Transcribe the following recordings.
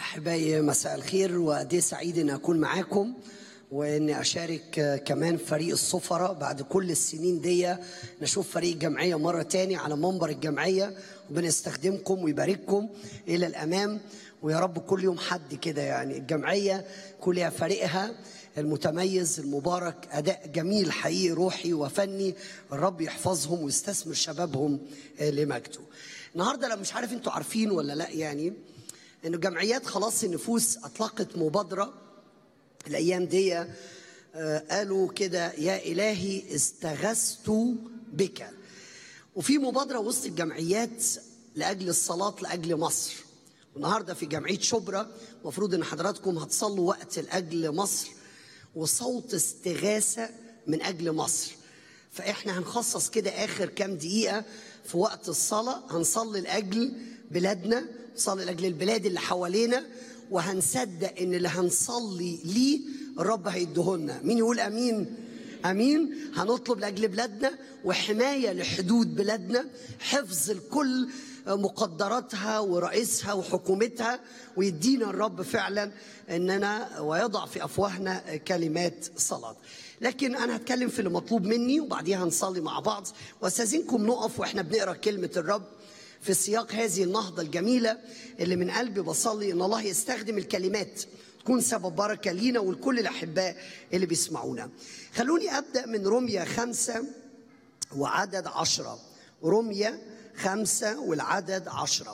أحبائي مساء الخير وقد سعيد أن أكون معاكم وإني أشارك كمان فريق السفراء بعد كل السنين دي نشوف فريق الجمعية مرة تاني على منبر الجمعية وبنستخدمكم ويبارككم إلى الأمام ويا رب كل يوم حد كده يعني الجمعية كلها فريقها المتميز المبارك أداء جميل حقيقي روحي وفني الرب يحفظهم ويستثمر شبابهم لمجده النهارده لو مش عارف انتوا عارفين ولا لا يعني انه جمعيات خلاص النفوس اطلقت مبادره الايام دي آه، قالوا كده يا الهي استغثت بك وفي مبادره وسط الجمعيات لاجل الصلاه لاجل مصر النهارده في جمعيه شبرا المفروض ان حضراتكم هتصلوا وقت لاجل مصر وصوت استغاثه من اجل مصر فاحنا هنخصص كده اخر كام دقيقه في وقت الصلاه هنصلي لاجل بلادنا نصلي لاجل البلاد اللي حوالينا وهنصدق ان اللي هنصلي ليه الرب هيديهولنا مين يقول امين امين هنطلب لاجل بلادنا وحمايه لحدود بلادنا حفظ الكل مقدراتها ورئيسها وحكومتها ويدينا الرب فعلا اننا ويضع في افواهنا كلمات صلاه لكن انا هتكلم في اللي مطلوب مني وبعديها هنصلي مع بعض واستاذنكم نقف واحنا بنقرا كلمه الرب في سياق هذه النهضه الجميله اللي من قلبي بصلي ان الله يستخدم الكلمات تكون سبب بركه لينا ولكل الاحباء اللي بيسمعونا خلوني ابدا من رميه خمسه وعدد عشرة رمية خمسة والعدد عشرة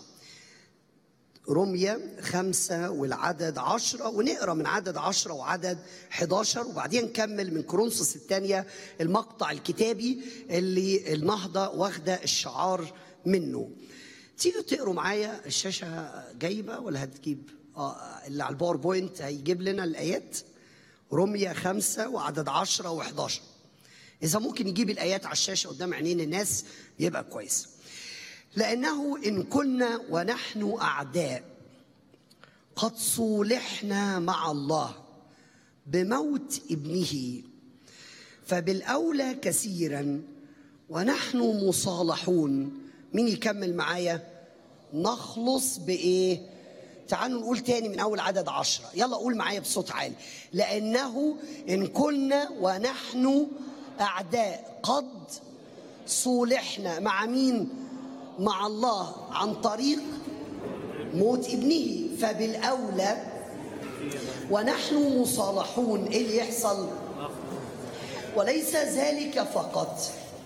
رمية خمسة والعدد عشرة ونقرأ من عدد عشرة وعدد 11 وبعدين نكمل من كورنثوس الثانية المقطع الكتابي اللي النهضة واخدة الشعار منه تيجوا تقروا معايا الشاشة جايبة ولا هتجيب اه اللي على الباوربوينت هيجيب لنا الآيات رمية خمسة وعدد عشرة وحداشر إذا ممكن يجيب الآيات على الشاشة قدام عينين الناس يبقى كويس لأنه إن كنا ونحن أعداء قد صولحنا مع الله بموت ابنه فبالأولى كثيرا ونحن مصالحون مين يكمل معايا نخلص بإيه تعالوا نقول تاني من أول عدد عشرة يلا قول معايا بصوت عالي لأنه إن كنا ونحن أعداء قد صولحنا مع مين مع الله عن طريق موت ابنه فبالأولى ونحن مصالحون ايه اللي يحصل وليس ذلك فقط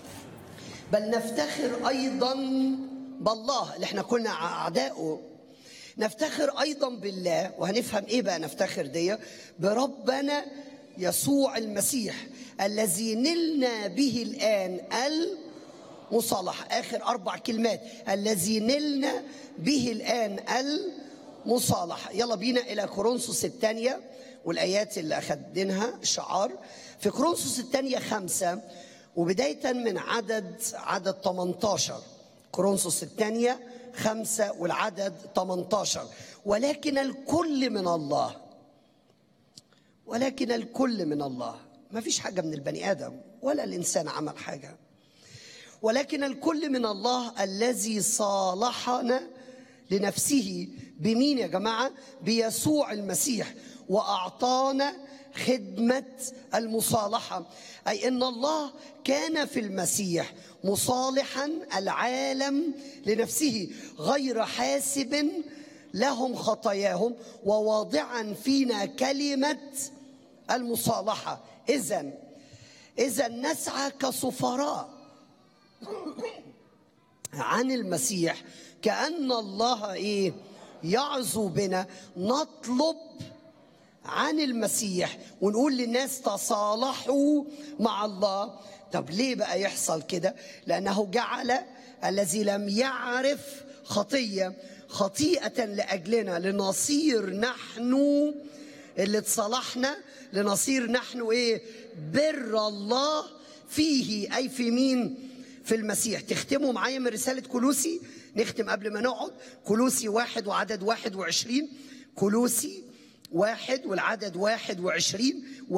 بل نفتخر ايضا بالله اللي احنا كنا اعدائه نفتخر ايضا بالله وهنفهم ايه بقى نفتخر دي بربنا يسوع المسيح الذي نلنا به الان المصالحه اخر اربع كلمات الذي نلنا به الان المصالحه يلا بينا الى كورنثوس الثانيه والايات اللي اخدينها شعار في كورنثوس الثانيه خمسه وبدايه من عدد عدد 18 كورنثوس الثانيه خمسه والعدد 18 ولكن الكل من الله ولكن الكل من الله ما فيش حاجه من البني ادم ولا الانسان عمل حاجه ولكن الكل من الله الذي صالحنا لنفسه بمين يا جماعه بيسوع المسيح واعطانا خدمه المصالحه اي ان الله كان في المسيح مصالحا العالم لنفسه غير حاسب لهم خطاياهم وواضعا فينا كلمه المصالحه اذا اذا نسعى كسفراء عن المسيح كأن الله إيه يعزو بنا نطلب عن المسيح ونقول للناس تصالحوا مع الله طب ليه بقى يحصل كده لأنه جعل الذي لم يعرف خطية خطيئة لأجلنا لنصير نحن اللي اتصالحنا لنصير نحن ايه بر الله فيه أي في مين في المسيح تختموا معايا من رسالة كلوسي نختم قبل ما نقعد كلوسي واحد وعدد واحد وعشرين كلوسي واحد والعدد واحد وعشرين